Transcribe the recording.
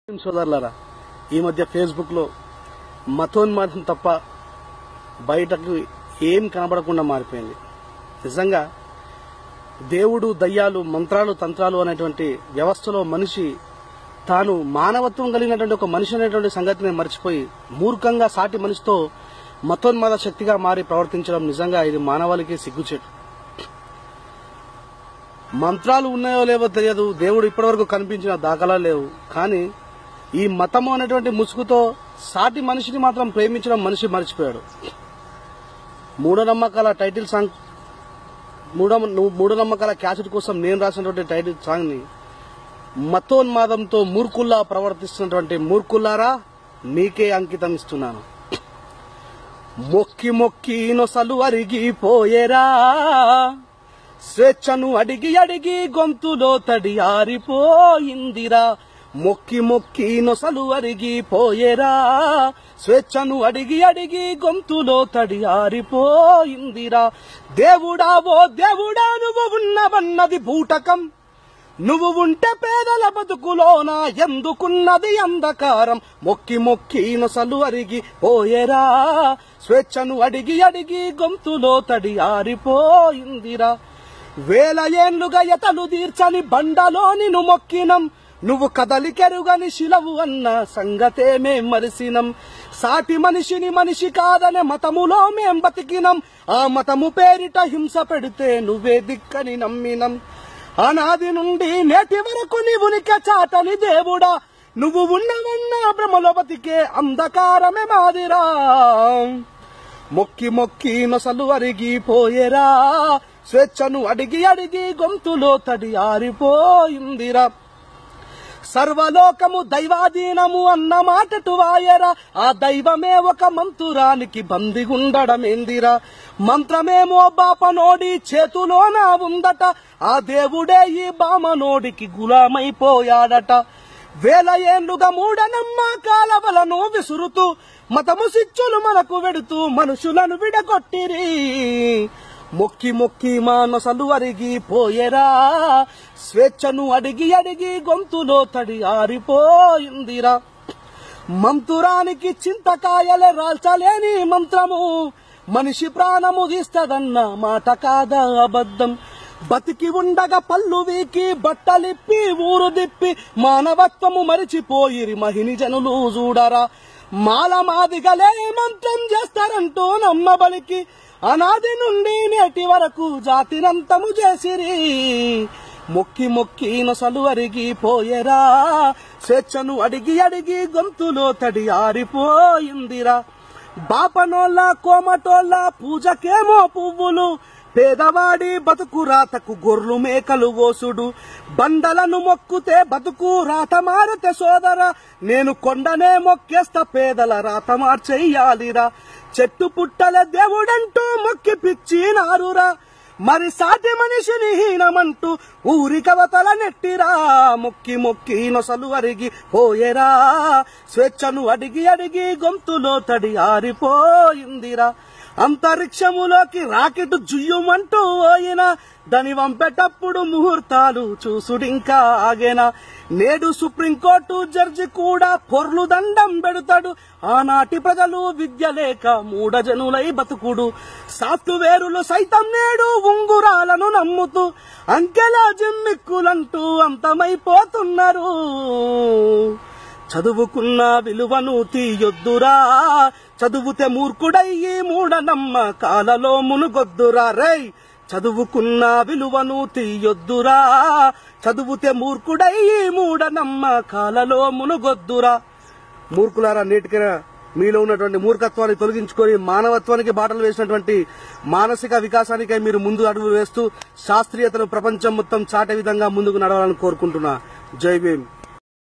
సోదరులారా ఈ మధ్య ఫేస్బుక్ లో మతోన్మాదం తప్ప బయటకు ఏం కనబడకుండా మారిపోయింది నిజంగా దేవుడు దయ్యాలు మంత్రాలు తంత్రాలు అనేటువంటి వ్యవస్థలో మనిషి తాను మానవత్వం కలిగినటువంటి ఒక మనిషి అనేటువంటి సంగతిని మర్చిపోయి మూర్ఖంగా సాటి మనిషితో మతోన్మాద శక్తిగా మారి ప్రవర్తించడం నిజంగా ఇది మానవాళికి సిగ్గుచేటు మంత్రాలు ఉన్నాయో లేవో తెలియదు దేవుడు ఇప్పటివరకు కనిపించిన దాఖలా లేవు కానీ ఈ మతము అనేటువంటి ముసుగుతో సాటి మనిషిని మాత్రం ప్రేమించడం మనిషి మర్చిపోయాడు మూఢనమ్మకాల టైటిల్ సాంగ్ మూఢ మూఢనమ్మకాల క్యాసెట్ కోసం నేను రాసినటువంటి టైటిల్ సాంగ్ ని మతోన్మాదంతో మూర్ఖుల్లా ప్రవర్తిస్తున్నటువంటి మూర్ఖుల్లారా మీకే అంకితం ఇస్తున్నాను మొక్కి మొక్కి నొసలు అరిగిపోయేరా స్వేచ్ఛను అడిగి అడిగి గొంతులో తడి ఆరిపోయిందిరా మొక్కి మొక్కి నొసలు అరిగిపోయేరా స్వేచ్ఛను అడిగి అడిగి గొంతులో తడి ఆరిపోయిందిరా దేవుడా ఓ దేవుడా నువ్వు ఉన్నవన్నది బూటకం నువ్వు ఉంటే పేదల బతుకులోన ఎందుకున్నది అంధకారం మొక్కి మొక్కి నొసలు అరిగి పోయేరా స్వేచ్ఛను అడిగి అడిగి గొంతులో తడి ఆరిపోయిందిరా వేల ఏండ్లుగా ఎతలు తీర్చని బండలోని ను మొక్కినం నువ్వు కదలికెరుగని శిలవు అన్న సంగతే మేం మరిసినం సాటి మనిషిని మనిషి కాదనే మతములో మేం బతికినం ఆ మతము పేరిట హింస పెడితే నువ్వే దిక్కని నమ్మినం అనాది నుండి నేటి వరకు నీవునిక చాటని దేవుడా నువ్వు ఉన్నవన్న భ్రమలో బతికే అంధకారమే మాదిరా మొక్కి మొక్కి నొసలు అరిగిపోయేరా స్వేచ్ఛను అడిగి అడిగి గొంతులో తడి ఆరిపోయిందిరా సర్వలోకము దైవాధీనము అన్న మాటటు వాయరా ఆ దైవమే ఒక మంతురానికి బందిగుండడమేందిరా మంత్రమేమో బాపనోడి చేతులోన ఉందట ఆ దేవుడే ఈ బామనోడికి గులామైపోయాడట వేల ఏండ్లుగా మూఢనమ్మకాల వలను విసురుతూ మతము సిచ్చులు మనకు వెడుతూ మనుషులను విడగొట్టిరి మొక్కి మొక్కి మానసలు అరిగి పోయేరా స్వేచ్ఛను అడిగి అడిగి గొంతులో తడి ఆరిపోయిందిరా మంతురానికి చింతకాయలే రాల్చలేని మంత్రము మనిషి ప్రాణము తీస్తదన్న మాట కాదా అబద్ధం బతికి ఉండగా పళ్ళు వీకి బట్టలిప్పి ఊరు దిప్పి మానవత్వము మరిచిపోయిరి మహిని జనులు చూడరా మాల మాదిగలే మంత్రం చేస్తారంటూ నమ్మబలికి అనాది నుండి నేటి వరకు జాతినంతము చేసిరి మొక్కి మొక్కి నొసలు అరిగి పోయేరా స్వేచ్ఛను అడిగి అడిగి గొంతులో తడి ఆరిపోయిందిరా బాపనోళ్ళ కోమటోళ్ళ పూజకేమో పువ్వులు పేదవాడి బతుకు రాతకు గొర్రెలు మేకలు ఓసుడు బండలను మొక్కుతే బతుకు రాత మారితే సోదర నేను కొండనే మొక్కేస్తా పేదల రాత మార్చెయ్యాలిరా చెట్టు పుట్టల దేవుడంటూ మొక్కి పిచ్చినారురా మరి సాటి మనిషిని హీనమంటూ ఊరి కవతల నెట్టిరా మొక్కి మొక్కి నొసలు అరిగి పోయేరా స్వేచ్ఛను అడిగి అడిగి గొంతులో తడి ఆరిపోయిందిరా అంతరిక్షములోకి రాకెట్ జుయ్యమంటూ పోయిన దాని వంపేటప్పుడు ముహూర్తాలు చూసుడింకా ఆగేనా నేడు సుప్రీంకోర్టు జడ్జి కూడా పొర్లు దండం పెడతాడు ఆనాటి ప్రజలు విద్య లేక మూడజనులై బతుకుడు సాఫ్ట్వేరులు సైతం నేడు ఉంగురాలను నమ్ముతూ అంకెల జిమ్మిక్కులంటూ అంతమైపోతున్నారు చదువుకున్న విలువను తీయొద్దురా చదువుతే మూర్ఖుడయ్యి మూఢనమ్మ కాలలో మునుగొద్దురా రై చదువుకున్న విలువను తీయొద్దురా చదువుతే మూర్ఖుడయ్యి మూఢనమ్మ కాలలో మునుగొద్దురా మూర్ఖులారా నేటికైనా మీలో ఉన్నటువంటి మూర్ఖత్వాన్ని తొలగించుకొని మానవత్వానికి బాటలు వేసినటువంటి మానసిక వికాసానికై మీరు ముందు అడుగు వేస్తూ శాస్త్రీయతను ప్రపంచం మొత్తం చాటే విధంగా ముందుకు నడవాలని కోరుకుంటున్నా జై భీమ్